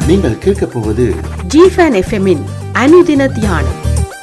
நீங்கள் கேட்கப் போவது ஜிஃபன் எஃப்எம்மின் அனுதின தியானம்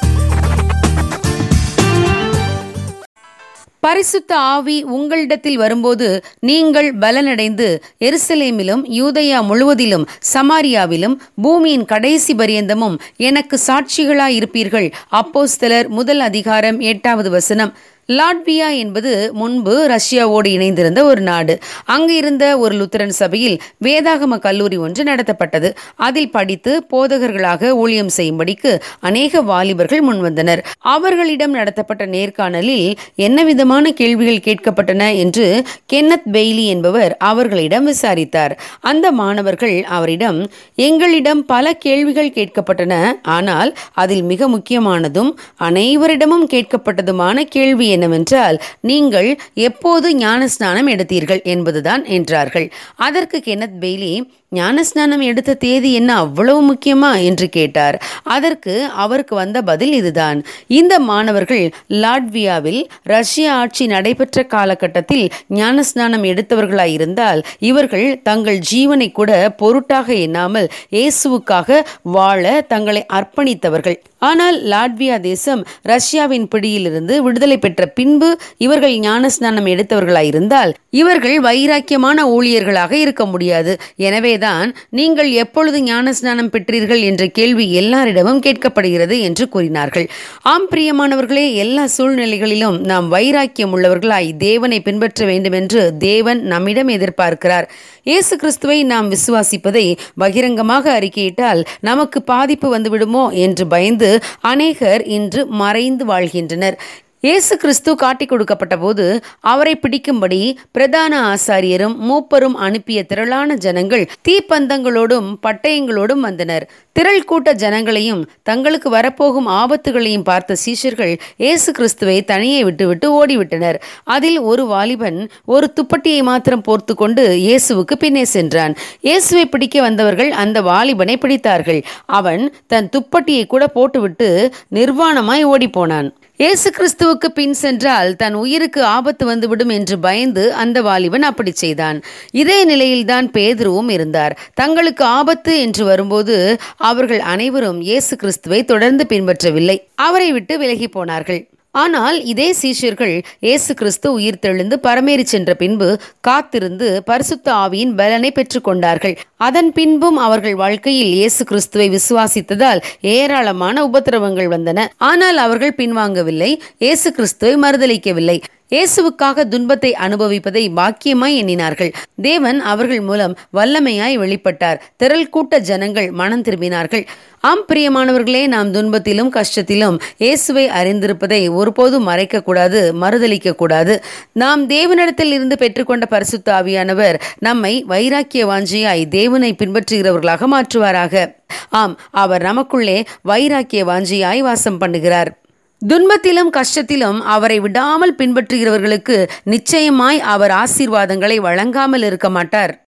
பரிசுத்த ஆவி உங்களிடத்தில் வரும்போது நீங்கள் பலனடைந்து எருசலேமிலும் யூதயா முழுவதிலும் சமாரியாவிலும் பூமியின் கடைசி பரியந்தமும் எனக்கு சாட்சிகளாயிருப்பீர்கள் அப்போஸ்தலர் முதல் அதிகாரம் எட்டாவது வசனம் லாட்வியா என்பது முன்பு ரஷ்யாவோடு இணைந்திருந்த ஒரு நாடு அங்கு இருந்த ஒரு லுத்தரன் சபையில் வேதாகம கல்லூரி ஒன்று நடத்தப்பட்டது அதில் படித்து போதகர்களாக ஊழியம் செய்யும்படிக்கு அநேக வாலிபர்கள் முன்வந்தனர் அவர்களிடம் நடத்தப்பட்ட நேர்காணலில் என்ன விதமான கேள்விகள் கேட்கப்பட்டன என்று கென்னத் பெய்லி என்பவர் அவர்களிடம் விசாரித்தார் அந்த மாணவர்கள் அவரிடம் எங்களிடம் பல கேள்விகள் கேட்கப்பட்டன ஆனால் அதில் மிக முக்கியமானதும் அனைவரிடமும் கேட்கப்பட்டதுமான கேள்வி என்னவென்றால் நீங்கள் எப்போது ஞானஸ்நானம் எடுத்தீர்கள் என்பதுதான் என்றார்கள் அதற்கு கென்னத் பெய்லி ஞானஸ்நானம் எடுத்த தேதி என்ன அவ்வளவு முக்கியமா என்று கேட்டார் அதற்கு அவருக்கு வந்த பதில் இதுதான் இந்த மாணவர்கள் லாட்வியாவில் ரஷ்ய ஆட்சி நடைபெற்ற காலகட்டத்தில் ஞானஸ்நானம் எடுத்தவர்களாயிருந்தால் இவர்கள் தங்கள் ஜீவனை கூட பொருட்டாக எண்ணாமல் இயேசுவுக்காக வாழ தங்களை அர்ப்பணித்தவர்கள் ஆனால் லாட்வியா தேசம் ரஷ்யாவின் பிடியிலிருந்து விடுதலை பெற்ற பின்பு இவர்கள் ஞானஸ்நானம் எடுத்தவர்களாயிருந்தால் இவர்கள் வைராக்கியமான ஊழியர்களாக இருக்க முடியாது எனவேதான் நீங்கள் எப்பொழுது ஞானஸ்நானம் பெற்றீர்கள் என்ற கேள்வி எல்லாரிடமும் கேட்கப்படுகிறது என்று கூறினார்கள் ஆம் பிரியமானவர்களே எல்லா சூழ்நிலைகளிலும் நாம் வைராக்கியம் உள்ளவர்களாய் தேவனை பின்பற்ற வேண்டும் என்று தேவன் நம்மிடம் எதிர்பார்க்கிறார் இயேசு கிறிஸ்துவை நாம் விசுவாசிப்பதை பகிரங்கமாக அறிக்கையிட்டால் நமக்கு பாதிப்பு வந்துவிடுமோ என்று பயந்து அநேகர் இன்று மறைந்து வாழ்கின்றனர் இயேசு கிறிஸ்து காட்டிக் கொடுக்கப்பட்ட போது அவரை பிடிக்கும்படி பிரதான ஆசாரியரும் மூப்பரும் அனுப்பிய திரளான ஜனங்கள் தீப்பந்தங்களோடும் பட்டயங்களோடும் வந்தனர் திரள் கூட்ட ஜனங்களையும் தங்களுக்கு வரப்போகும் ஆபத்துகளையும் பார்த்த சீஷர்கள் இயேசு கிறிஸ்துவை தனியே விட்டுவிட்டு ஓடிவிட்டனர் அதில் ஒரு வாலிபன் ஒரு துப்பட்டியை மாத்திரம் போர்த்து கொண்டு இயேசுவுக்கு பின்னே சென்றான் இயேசுவை பிடிக்க வந்தவர்கள் அந்த வாலிபனை பிடித்தார்கள் அவன் தன் துப்பட்டியை கூட போட்டுவிட்டு நிர்வாணமாய் ஓடிப்போனான் இயேசு கிறிஸ்துவுக்கு பின் சென்றால் தன் உயிருக்கு ஆபத்து வந்துவிடும் என்று பயந்து அந்த வாலிபன் அப்படி செய்தான் இதே நிலையில்தான் பேதுருவும் இருந்தார் தங்களுக்கு ஆபத்து என்று வரும்போது அவர்கள் அனைவரும் இயேசு கிறிஸ்துவை தொடர்ந்து பின்பற்றவில்லை அவரை விட்டு விலகி போனார்கள் ஆனால் இதே சீஷர்கள் இயேசு கிறிஸ்து உயிர் தெழுந்து பரமேறி சென்ற பின்பு காத்திருந்து பரிசுத்த ஆவியின் பலனை பெற்றுக்கொண்டார்கள் அதன் பின்பும் அவர்கள் வாழ்க்கையில் இயேசு கிறிஸ்துவை விசுவாசித்ததால் ஏராளமான உபத்திரவங்கள் வந்தன ஆனால் அவர்கள் பின்வாங்கவில்லை இயேசு கிறிஸ்துவை மறுதளிக்கவில்லை இயேசுவுக்காக துன்பத்தை அனுபவிப்பதை பாக்கியமாய் எண்ணினார்கள் தேவன் அவர்கள் மூலம் வல்லமையாய் வெளிப்பட்டார் திரள் கூட்ட ஜனங்கள் மனம் திரும்பினார்கள் ஆம் பிரியமானவர்களே நாம் துன்பத்திலும் கஷ்டத்திலும் இயேசுவை அறிந்திருப்பதை ஒருபோதும் மறைக்கக்கூடாது மறுதளிக்க கூடாது நாம் தேவனிடத்தில் இருந்து பெற்றுக்கொண்ட பரிசுத்த ஆவியானவர் நம்மை வைராக்கிய வாஞ்சியாய் தேவனை பின்பற்றுகிறவர்களாக மாற்றுவாராக ஆம் அவர் நமக்குள்ளே வைராக்கிய வாஞ்சியாய் வாசம் பண்ணுகிறார் துன்பத்திலும் கஷ்டத்திலும் அவரை விடாமல் பின்பற்றுகிறவர்களுக்கு நிச்சயமாய் அவர் ஆசீர்வாதங்களை வழங்காமல் இருக்க மாட்டார்